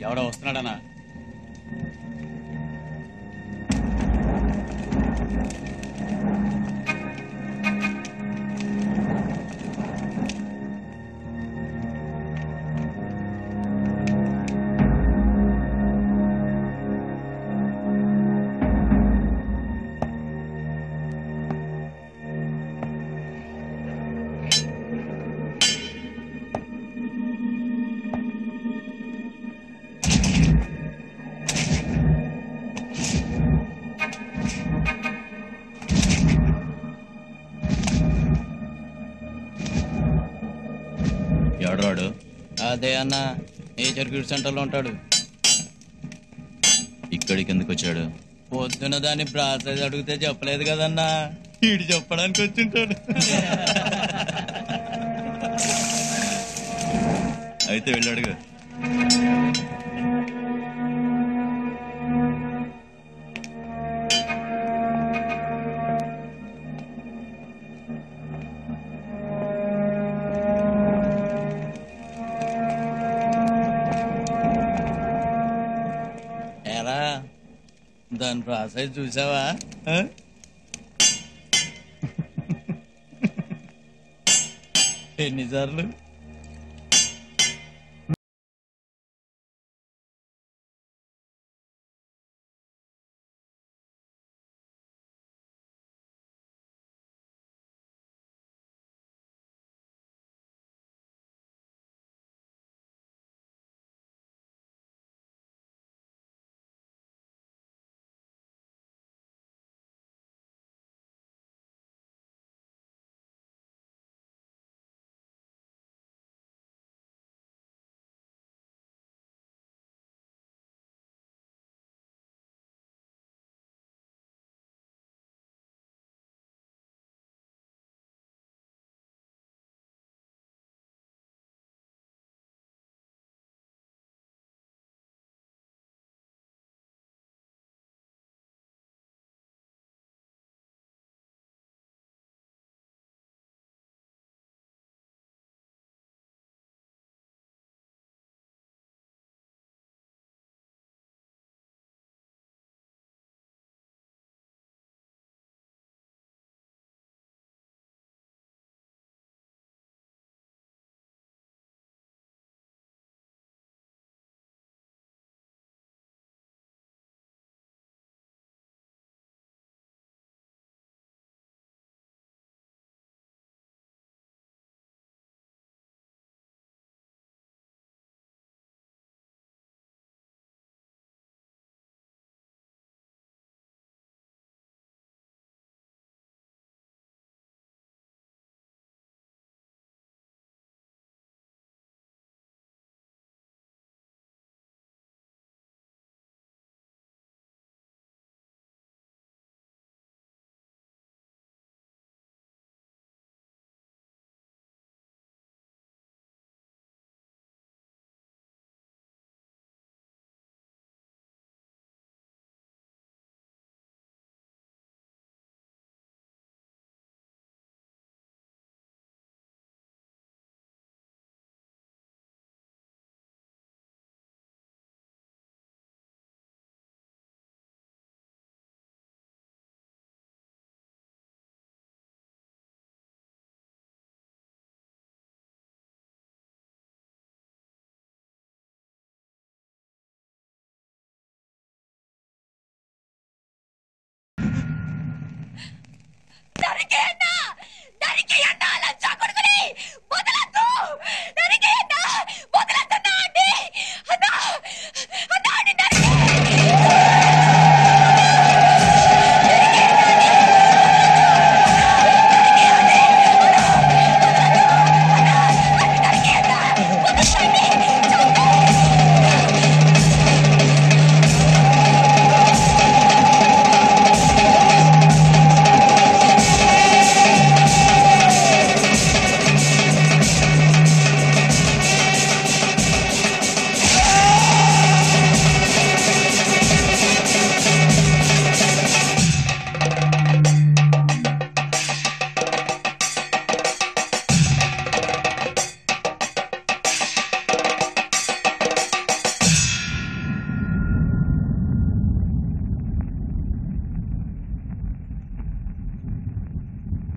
ఎవడో వస్తున్నాడనా ఎవడరాడు అదే అన్న నేచర్ క్యూర్ సెంటర్ లో ఉంటాడు ఇక్కడికి ఎందుకు వచ్చాడు పొద్దున దాన్ని ప్రాసెస్ అడిగితే చెప్పలేదు కదన్నా వీడు చెప్పడానికి వచ్చింటాడు అయితే వెళ్ళాడుగా ఎరా దాని ప్రాసెస్ చూసావా ఆ? ఎన్నిసార్లు నరికేయన్నా నరికేయన్నా లంచా కొడుకుని వదలద్దు నరికేయన్నా వదలద్దన్నా అండి అన్నా అన్నా అండి ఆ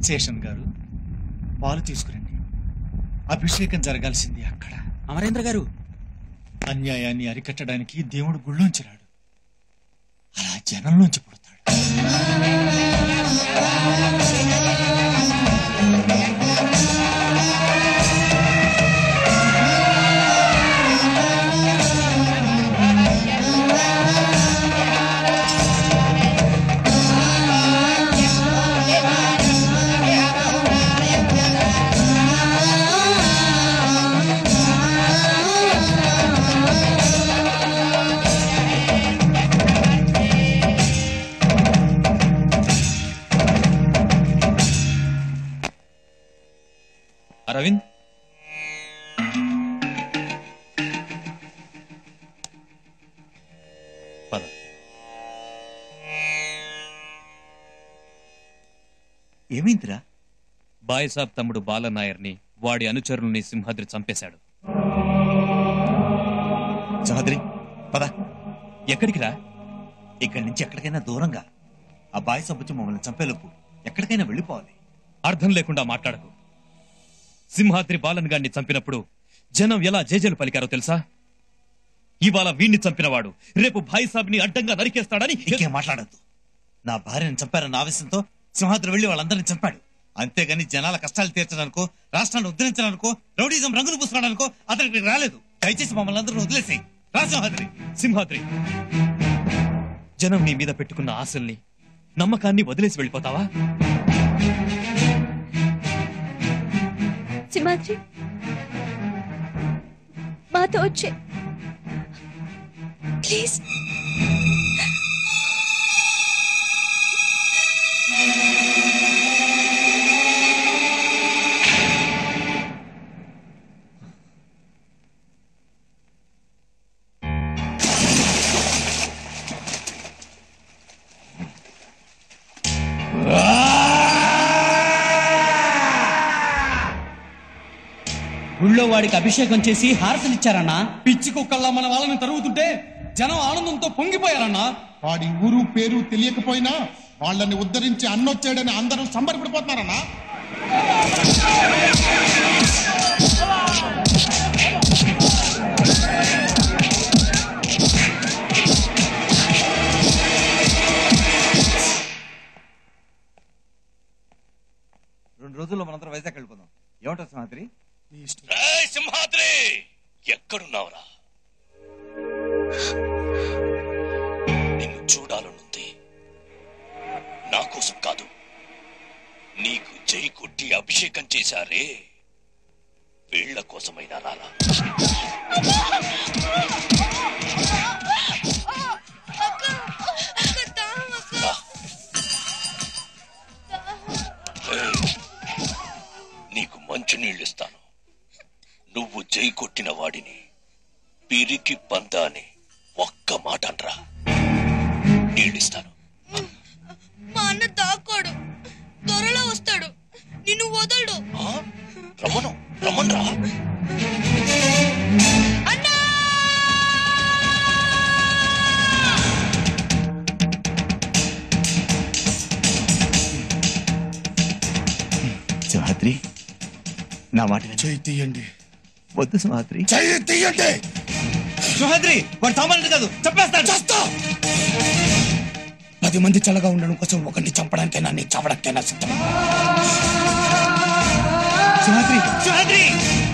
శేషన్ గారు పాలు తీసుకురండి అభిషేకం జరగాల్సింది అక్కడ అమరేంద్ర గారు అన్యాయాన్ని అరికట్టడానికి దేవుడు గుళ్ళోంచి రాడు అలా జనంలోంచి పుడతాడు అరవింద్ పద ఏమైందిరా బాయసాబ్ తమ్ముడు బాలనాయర్ని వాడి అనుచరుల్ని సింహాద్రి చంపేశాడు సహోదరి పద ఎక్కడికి రా ఇక్కడి నుంచి ఎక్కడికైనా దూరంగా ఆ బాయ్ సబ్బుచ్చి మమ్మల్ని చంపేలోపు ఎక్కడికైనా వెళ్ళిపోవాలి అర్థం లేకుండా మాట్లాడకు సింహాద్రి బాలన్ గారిని చంపినప్పుడు జనం ఎలా జేజేలు పలికారో తెలుసా ఇవాళ వీణ్ణి చంపినవాడు రేపు భాయిసాబ్ని అడ్డంగా నరికేస్తాడని ఇంకేం మాట్లాడద్దు నా భార్యను చంపారన్న ఆవేశంతో సింహాద్రి వెళ్లి వాళ్ళందరినీ చంపాడు అంతేగాని జనాల కష్టాలు తీర్చడానికో రాష్ట్రాన్ని ఉద్ధరించడానికో రౌడీజం రంగులు పూసుకోవడానికో అతనికి ఇక్కడికి రాలేదు దయచేసి మమ్మల్ని అందరూ వదిలేసాయి రా సింహాద్రి సింహాద్రి జనం నీ మీద పెట్టుకున్న ఆశల్ని నమ్మకాన్ని వదిలేసి వెళ్ళిపోతావా సింహాద్రి మాతో వచ్చే ప్లీజ్ గుళ్ళో వాడికి అభిషేకం చేసి హారతలిచ్చారన్నా పిచ్చి కుక్కల్లా మన వాళ్ళని తరుగుతుంటే జనం ఆనందంతో పొంగిపోయారన్నా వాడి ఊరు పేరు తెలియకపోయినా వాళ్ళని ఉద్ధరించి అన్నొచ్చాడని అందరూ సంబరపడిపోతున్నారన్నా రెండు రోజుల్లో మనందరం వైజాగ్ వెళ్ళిపోదాం ఏమంటారు సింహాద్రి సింహాద్రి ఎక్కడున్నావురా నిన్ను చూడాలనుంది నా కోసం కాదు నీకు జై కొట్టి అభిషేకం చేశారే వీళ్ల కోసమైనా రాలా రా. ఏయ్, నీకు మంచి నీళ్ళిస్తాను నువ్వు జై కొట్టిన వాడిని పిరికి పంత అని ఒక్క మాట అనరా నీళ్ళిస్తాను మా అన్న దాక్కోడు త్వరలో వస్తాడు నిన్ను వదలడు ఆ? రమ్మను రమ్మన్రా సింహాద్రి నా మాట విను. చెయ్యి తీయండి వద్దు సింహాద్రి చెయ్యి తీయండి సింహాద్రి వాడు సామాన్యుడు కాదు చంపేస్తాడు చేస్తా పది మంది చల్లగా ఉండడం కోసం ఒకరిని చంపడానికైనా నీ చవడానికైనా సిద్ధం సింహాద్రి సింహాద్రి